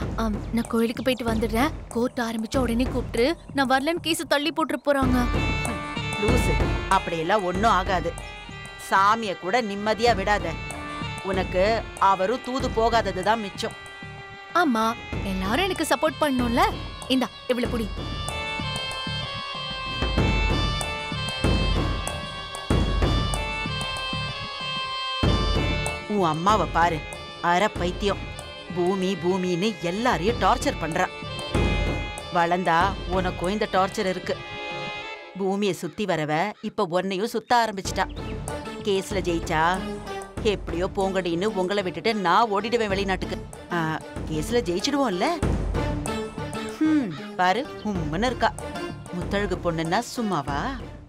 ஆம், நான் கோயிலுக்கு போயிட்டு வந்துடுறேன் கோர்ட் ஆரம்பிச்ச உடனே கூப்பிட்டு நான் வரலன்னு கேஸ் தள்ளி போட்டு போறாங்க லூசு அப்படியெல்லாம் ஒன்றும் ஆகாது சாமியை கூட நிம்மதியா விடாத உனக்கு அவரும் தூது போகாதது தான் மிச்சம் ஆமா எல்லாரும் எனக்கு சப்போர்ட் பண்ணணும்ல இந்தா இவ்வளவு புடி உன் அம்மாவை பாரு அரை பைத்தியம் பூமி பூமின்னு எல்லாரையும் டார்ச்சர் பண்றா வளர்ந்தா உனக்கும் இந்த டார்ச்சர் இருக்கு பூமியை சுத்தி வரவ இப்ப உன்னையும் சுத்த ஆரம்பிச்சிட்டா கேஸ்ல ஜெயிச்சா எப்படியோ போங்கடின்னு உங்களை விட்டுட்டு நான் ஓடிடுவேன் வெளிநாட்டுக்கு ஆ, கேஸ்ல ஜெயிச்சிடுவோம்ல ஹம், பாரு உம்முன்னு இருக்கா முத்தழகு பொண்ணுன்னா சும்மாவா